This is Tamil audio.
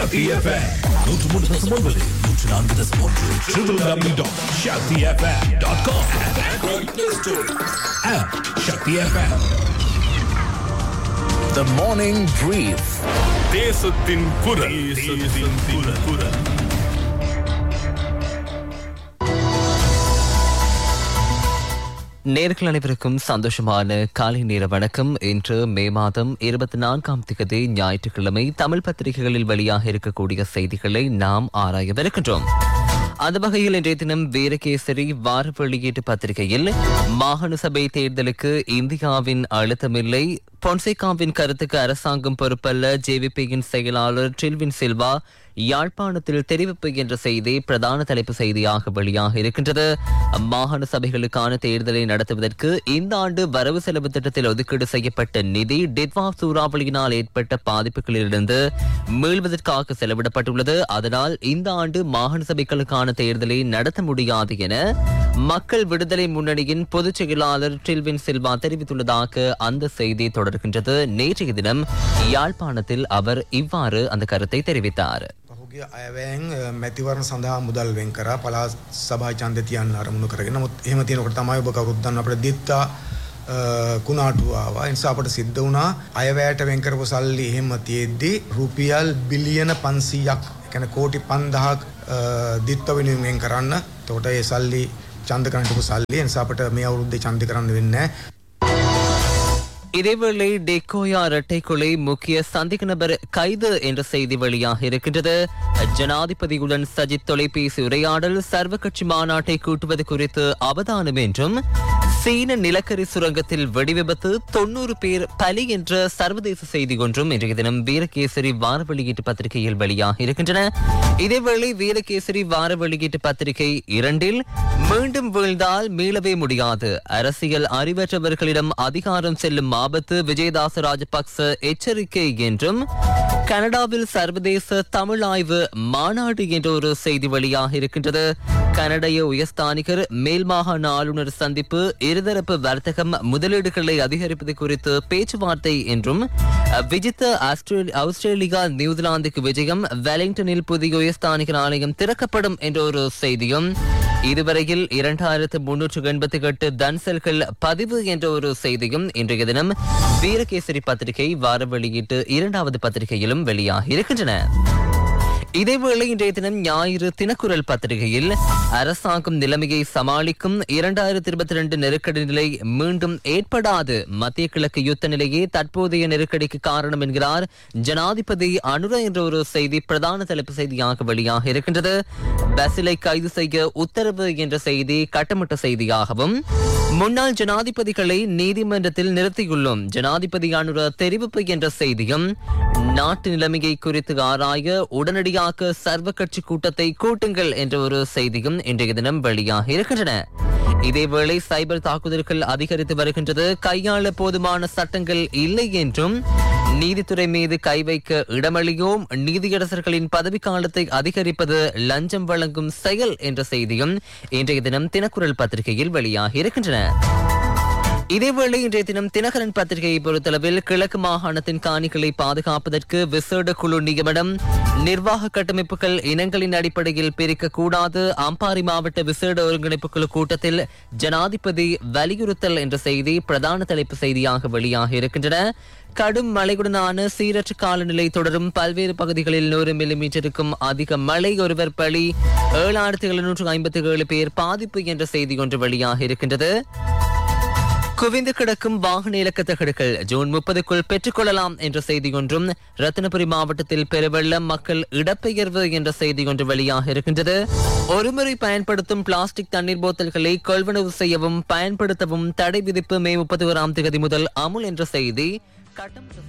Shakti FM. நூற்று மூன்று தசம் ஒன்பது நூற்று நான்கு தசம் ஒன்று www.shaktifm.com and Android Play Store. App Shakti FM. The morning brief. தேசத்தின் குரல் தேசத்தின் குரல் நேர்கள் அனைவருக்கும் சந்தோஷமான காலை நேர வணக்கம் இன்று மே மாதம் இருபத்தி நான்காம் திகதி ஞாயிற்றுக்கிழமை தமிழ் பத்திரிகைகளில் வெளியாக இருக்கக்கூடிய செய்திகளை நாம் ஆராயவிருக்கின்றோம் அந்த வகையில் இன்றைய தினம் வீரகேசரி வார வெளியீட்டு பத்திரிகையில் மாகாண சபை தேர்தலுக்கு இந்தியாவின் அழுத்தமில்லை பொன்சேகாவின் கருத்துக்கு அரசாங்கம் பொறுப்பல்ல ஜேவிபியின் செயலாளர் டில்வின் சில்வா யாழ்ப்பாணத்தில் தெரிவிப்பு என்ற செய்தி பிரதான தலைப்பு செய்தியாக வெளியாக இருக்கின்றது மாகாண சபைகளுக்கான தேர்தலை நடத்துவதற்கு இந்த ஆண்டு வரவு செலவு திட்டத்தில் ஒதுக்கீடு செய்யப்பட்ட நிதி டிட்வா சூறாவளியினால் ஏற்பட்ட பாதிப்புகளிலிருந்து மீள்வதற்காக செலவிடப்பட்டுள்ளது அதனால் இந்த ஆண்டு மாகாண சபைகளுக்கான தேர்தலை நடத்த முடியாது என மக்கள் விடுதலை முன்னணியின் பொதுச் செயலாளர் டில்வின் சில்வா தெரிவித்துள்ளதாக அந்த செய்தி தொடர்கின்றது நேற்றைய தினம் யாழ்ப்பாணத்தில் அவர் இவ்வாறு அந்த கருத்தை தெரிவித்தார் පහුගේ අයවෑන් මැතිවරණ සඳහා මුදල් වෙන් කර පලා සභා චන්ද තියන්න අරමුණු කරගෙන නමුත් එහෙම තියෙනකොට තමයි ඔබ කවුරුද්දන්න අපට දිත්තා කුණාටුවාව නිසා අපට සිද්ධ වුණා අයවැයට වෙන් කරපු සල්ලි එහෙම තියෙද්දි රුපියල් බිලියන 500ක් يعني කෝටි 5000ක් දිත්ත වෙනුවෙන් වෙන් කරන්න. එතකොට ඒ සල්ලි ඡන්ද කරන්නට සල්ලි ඒ නිසා අපට මේ අවුරුද්දේ ඡන්ද කරන්න වෙන්නේ නැහැ. இதேவேளை டெக்கோயா இரட்டை கொலை முக்கிய சந்தேக நபர் கைது என்ற செய்தி வெளியாக இருக்கின்றது ஜனாதிபதியுடன் சஜித் தொலைபேசி உரையாடல் சர்வ கட்சி மாநாட்டை கூட்டுவது குறித்து அவதானம் என்றும் சீன நிலக்கரி சுரங்கத்தில் வெடிவிபத்து தொன்னூறு பேர் பலி என்ற சர்வதேச செய்தி ஒன்றும் இன்றைய தினம் வீரகேசரி வார வெளியீட்டு பத்திரிகையில் வெளியாக இருக்கின்றன இதேவேளை வீரகேசரி வார வெளியீட்டு பத்திரிகை இரண்டில் மீண்டும் வீழ்ந்தால் மீளவே முடியாது அரசியல் அறிவற்றவர்களிடம் அதிகாரம் செல்லும் ஆபத்து விஜயதாச ராஜபக்ச எச்சரிக்கை என்றும் கனடாவில் சர்வதேச தமிழ் ஆய்வு மாநாடு என்ற ஒரு செய்தி வெளியாக இருக்கின்றது கனடைய உயர்ஸ்தானிகர் மேல் மாகாண ஆளுநர் சந்திப்பு இருதரப்பு வர்த்தகம் முதலீடுகளை அதிகரிப்பது குறித்து பேச்சுவார்த்தை என்றும் விஜித்த ஆஸ்திரேலி- ஆஸ்திரேலியா நியூசிலாந்துக்கு விஜயம் வெலிங்டனில் புதிய உயர்ஸ்தானிகர் ஆலயம் திறக்கப்படும் என்ற ஒரு செய்தியும் இதுவரையில் இரண்டாயிரத்து முன்னூற்று எண்பத்தி எட்டு தன்சல்கள் பதிவு என்ற ஒரு செய்தியும் இன்றைய தினம் வீரகேசரி பத்திரிகை வார வெளியீட்டு இரண்டாவது பத்திரிகையிலும் வெளியாகி இருக்கின்றன இதேவேளை இன்றைய தினம் ஞாயிறு தினக்குரல் பத்திரிகையில் அரசாங்கம் நிலைமையை சமாளிக்கும் இரண்டாயிரத்தி இருபத்தி ரெண்டு நெருக்கடி நிலை மீண்டும் ஏற்படாது மத்திய கிழக்கு யுத்த நிலையே தற்போதைய நெருக்கடிக்கு காரணம் என்கிறார் ஜனாதிபதி அனுர என்ற ஒரு செய்தி பிரதான தலைப்பு செய்தியாக வெளியாக இருக்கின்றது பசிலை கைது செய்ய உத்தரவு என்ற செய்தி கட்டமிட்ட செய்தியாகவும் முன்னாள் ஜனாதிபதிகளை நீதிமன்றத்தில் நிறுத்தியுள்ளோம் ஜனாதிபதி அனுர தெரிவிப்பு என்ற செய்தியும் நாட்டு நிலைமையை குறித்து ஆராய உடனடியாக சர்வ கட்சி கூட்டத்தை கூட்டுங்கள் என்ற ஒரு செய்தியும் இன்றைய தினம் வெளியாக இருக்கின்றன இதேவேளை சைபர் தாக்குதல்கள் அதிகரித்து வருகின்றது கையாள போதுமான சட்டங்கள் இல்லை என்றும் நீதித்துறை மீது கை வைக்க இடமளியோம் நீதியரசர்களின் பதவிக்காலத்தை அதிகரிப்பது லஞ்சம் வழங்கும் செயல் என்ற செய்தியும் இன்றைய தினம் தினக்குரல் பத்திரிகையில் வெளியாகி இருக்கின்றன இதேவேளை இன்றைய தினம் தினகரன் பத்திரிகையை பொறுத்தளவில் கிழக்கு மாகாணத்தின் காணிகளை பாதுகாப்பதற்கு விசேட குழு நியமனம் நிர்வாக கட்டமைப்புகள் இனங்களின் அடிப்படையில் பிரிக்க கூடாது அம்பாரி மாவட்ட விசேட ஒருங்கிணைப்பு குழு கூட்டத்தில் ஜனாதிபதி வலியுறுத்தல் என்ற செய்தி பிரதான தலைப்பு செய்தியாக வெளியாக இருக்கின்றன கடும் மழையுடனான சீரற்ற காலநிலை தொடரும் பல்வேறு பகுதிகளில் நூறு மில்லிமீட்டருக்கும் அதிக மழை ஒருவர் பலி ஏழாயிரத்தி எழுநூற்று ஐம்பத்தி ஏழு பேர் பாதிப்பு என்ற செய்தி ஒன்று வெளியாக இருக்கின்றது குவிந்து கிடக்கும் வாகன இலக்க தகடுகள் ஜூன் முப்பதுக்குள் பெற்றுக்கொள்ளலாம் என்ற செய்தி ஒன்றும் ரத்தினபுரி மாவட்டத்தில் பெருவெள்ளம் மக்கள் இடப்பெயர்வு என்ற செய்தி ஒன்று வெளியாக இருக்கின்றது ஒருமுறை பயன்படுத்தும் பிளாஸ்டிக் தண்ணீர் போத்தல்களை கொள்வனவு செய்யவும் பயன்படுத்தவும் தடை விதிப்பு மே முப்பத்தி ஓராம் தேதி முதல் அமுல் என்ற செய்தி கட்டம்